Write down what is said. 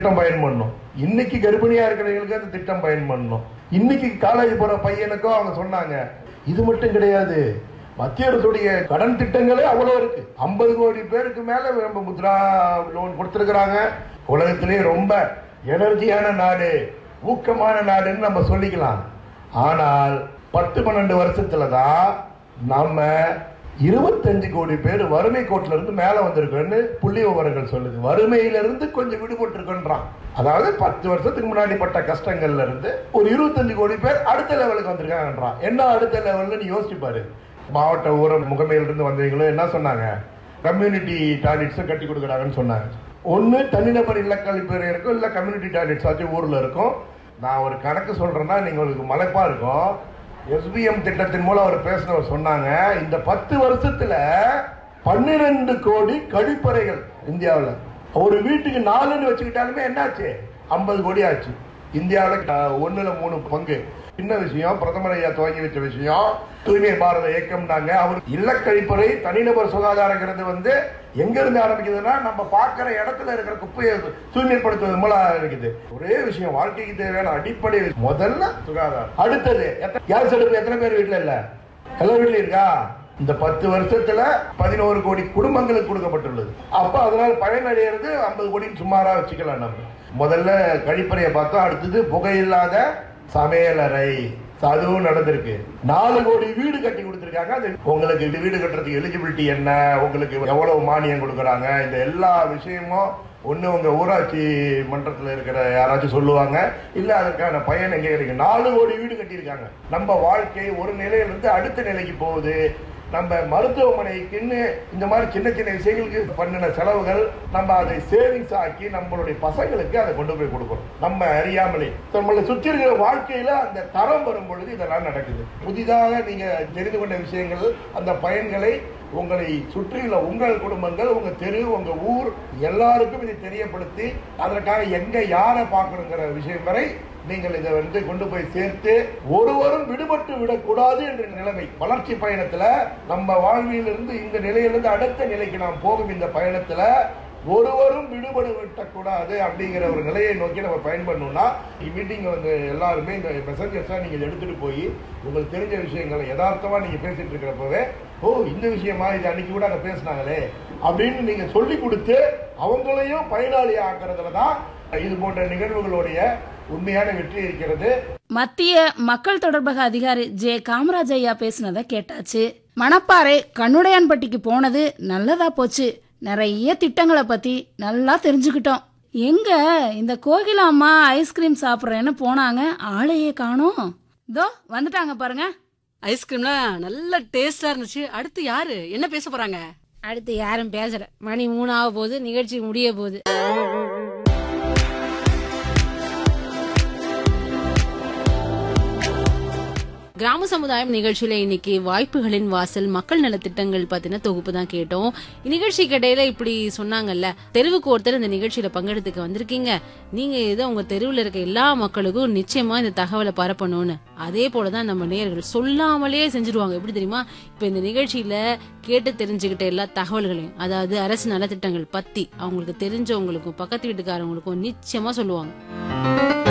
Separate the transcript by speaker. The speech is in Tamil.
Speaker 1: திட்டம் பயன் பண்ணும் இன்னைக்கு கர்ப்பிணியா இருக்கிறவங்களுக்கு அந்த திட்டம் பயன் பண்ணும் இன்னைக்கு காலேஜ் போற பையனுக்கும் அவங்க சொன்னாங்க இது மட்டும் கிடையாது மத்திய அரசுடைய கடன் திட்டங்களே அவ்வளவு இருக்கு ஐம்பது கோடி பேருக்கு மேல நம்ம முத்ரா லோன் கொடுத்திருக்கிறாங்க உலகத்திலேயே ரொம்ப எனர்ஜியான நாடு ஊக்கமான நாடுன்னு நம்ம சொல்லிக்கலாம் ஆனால் பத்து பன்னெண்டு வருஷத்துல தான் நம்ம இருபத்தஞ்சு கோடி பேர் வறுமை கோட்டில இருந்து மேல வந்திருக்கோன்னு புள்ளி விவரங்கள் சொல்லுது வறுமையில இருந்து கொஞ்சம் விடுபட்டிருக்கோன்றான் அதாவது பத்து வருஷத்துக்கு முன்னாடி பட்ட கஷ்டங்கள்ல இருந்து ஒரு இருபத்தஞ்சு கோடி பேர் அடுத்த லெவலுக்கு வந்திருக்காங்கன்றான் என்ன அடுத்த லெவல்ல நீ யோசிச்சு பாரு மாவட்ட ஊர முகமையில இருந்து வந்தவங்களும் என்ன சொன்னாங்க கம்யூனிட்டி டாய்லெட்ஸ் கட்டி கொடுக்குறாங்கன்னு சொன்னாங்க ஒன்னு தனிநபர் இல்ல கழிப்பறை இருக்கும் இல்ல கம்யூனிட்டி டாய்லெட்ஸ் ஆச்சும் ஊர்ல இருக்கும் நான் ஒரு கணக்கு சொல்றேன்னா நீங்க உங்களுக்கு மலைப்பா இருக்கும் எஸ்பிஎம் திட்டத்தின் மூலம் அவர் பேசினவர் சொன்னாங்க இந்த பத்து வருஷத்துல பன்னிரண்டு கோடி கழிப்பறைகள் இந்தியாவில் ஒரு வீட்டுக்கு நாலுன்னு வச்சுக்கிட்டாலுமே என்னாச்சு ஐம்பது கோடி ஆச்சு இந்தியாவில் ஒண்ணுல மூணு பங்கு சின்ன விஷயம் பிரதமர் ஐயா துவங்கி வச்ச விஷயம் தூய்மை பாரத இயக்கம்னாங்க அவர் இல்ல கழிப்பறை தனிநபர் சுகாதாரங்கிறது வந்து எங்க இருந்து ஆரம்பிக்குதுன்னா நம்ம பார்க்கிற இடத்துல இருக்கிற குப்பையை தூய்மைப்படுத்துவது மூலம் இருக்குது ஒரே விஷயம் வாழ்க்கைக்கு தேவையான அடிப்படை முதல்ல சுகாதாரம் அடுத்தது எத்த- கேஸ் அடுப்பு எத்தனை பேர் வீட்டுல இல்ல எல்லா வீட்லயும் இருக்கா இந்த பத்து வருஷத்துல பதினோரு கோடி குடும்பங்களுக்கு கொடுக்கப்பட்டுள்ளது அப்ப அதனால பயனடைகிறது ஐம்பது கோடின்னு சுமாரா வச்சுக்கலாம் நம்ம முதல்ல கழிப்பறையை பார்த்தோம் அடுத்தது புகையில்லாத சமையலறை அதுவும் நடந்திருக்கு நாலு கோடி வீடு கட்டி கொடுத்திருக்காங்க அது உங்களுக்கு இது வீடு கட்டுறதுக்கு எலிஜிபிலிட்டி என்ன உங்களுக்கு எவ்வளவு மானியம் கொடுக்கறாங்க இந்த எல்லா விஷயமும் ஒண்ணு உங்க ஊராட்சி மன்றத்துல இருக்கிற யாராச்சும் சொல்லுவாங்க இல்ல அதற்கான பயன் எங்க இருக்கு நாலு கோடி வீடு கட்டியிருக்காங்க நம்ம வாழ்க்கை ஒரு நிலையிலிருந்து அடுத்த நிலைக்கு போகுது நம்ம மருத்துவமனைக்குன்னு இந்த மாதிரி சின்ன சின்ன விஷயங்களுக்கு பண்ணின செலவுகள் நம்ம அதை சேவிங்ஸ் ஆக்கி நம்மளுடைய பசங்களுக்கு அதை கொண்டு போய் கொடுக்கணும் நம்ம அறியாமலே நம்மளை சுற்றி இருக்கிற வாழ்க்கையில அந்த தரம் வரும் பொழுது இதெல்லாம் நடக்குது புதிதாக நீங்க தெரிந்து கொண்ட விஷயங்கள் அந்த பயன்களை உங்களை சுற்றியுள்ள உங்கள் குடும்பங்கள் உங்க தெரு உங்க ஊர் எல்லாருக்கும் இதை தெரியப்படுத்தி அதற்காக எங்க யாரை பார்க்கணுங்கிற விஷயம் வரை நீங்கள் இதை வந்து கொண்டு போய் சேர்த்து ஒருவரும் விடுபட்டு விடக்கூடாது என்ற நிலைமை வளர்ச்சி பயணத்துல நம்ம வாழ்விலிருந்து இந்த நிலையிலிருந்து அடுத்த நிலைக்கு நாம் போகும் இந்த பயணத்துல ஒருவரும் விடுபட விட்டக்கூடாது அப்படிங்கிற ஒரு நிலையை நோக்கி நம்ம பயன்படணும்னா மீட்டிங் வந்து எல்லாருமே இந்த மெசஞ்சர்ஸா நீங்க இதை எடுத்துட்டு போய் உங்களுக்கு தெரிஞ்ச விஷயங்களை யதார்த்தமா நீங்க பேசிட்டு இருக்கிறப்பவே ஓ இந்த விஷயமா இது அன்னைக்கு கூட அங்க பேசினாங்களே அப்படின்னு நீங்க சொல்லி கொடுத்து அவங்களையும் பயனாளி ஆக்குறதுல தான் இது போன்ற நிகழ்வுகளுடைய உண்மையான வெற்றி இருக்கிறது
Speaker 2: மத்திய மக்கள் தொடர்பக அதிகாரி ஜே காமராஜ் ஐயா பேசினதை கேட்டாச்சு மணப்பாறை கண்ணுடையான்பட்டிக்கு போனது நல்லதா போச்சு நிறைய திட்டங்களை பத்தி நல்லா தெரிஞ்சுக்கிட்டோம் எங்க இந்த கோகிலா அம்மா ஐஸ்கிரீம் சாப்பிட்றேன்னு போனாங்க ஆளையே காணோம் இதோ வந்துட்டாங்க பாருங்க
Speaker 3: ஐஸ்கிரீம்லாம் நல்ல டேஸ்டா இருந்துச்சு அடுத்து யாரு என்ன பேச போறாங்க
Speaker 4: அடுத்து யாரும் பேசல மணி மூணு ஆக போகுது நிகழ்ச்சி முடிய போகுது
Speaker 3: கிராம சமுதாயம் நிகழ்ச்சியில இன்னைக்கு வாய்ப்புகளின் வாசல் மக்கள் நலத்திட்டங்கள் பத்தின தொகுப்பு தான் கேட்டோம் இந்நிகழ்ச்சிக்கு இடையில இப்படி சொன்னாங்கல்ல தெருவுக்கு ஒருத்தர் இந்த நிகழ்ச்சியில பங்கெடுத்துக்க வந்திருக்கீங்க நீங்க இதை உங்க தெருவுல இருக்க எல்லா மக்களுக்கும் நிச்சயமா இந்த தகவலை பரப்பணும்னு அதே போலதான் நம்ம நேயர்கள் சொல்லாமலே செஞ்சிருவாங்க எப்படி தெரியுமா இப்ப இந்த நிகழ்ச்சியில கேட்டு தெரிஞ்சுக்கிட்ட எல்லா தகவல்களையும் அதாவது அரசு நலத்திட்டங்கள் பத்தி அவங்களுக்கு தெரிஞ்சவங்களுக்கும் பக்கத்து வீட்டுக்காரவங்களுக்கும் நிச்சயமா சொல்லுவாங்க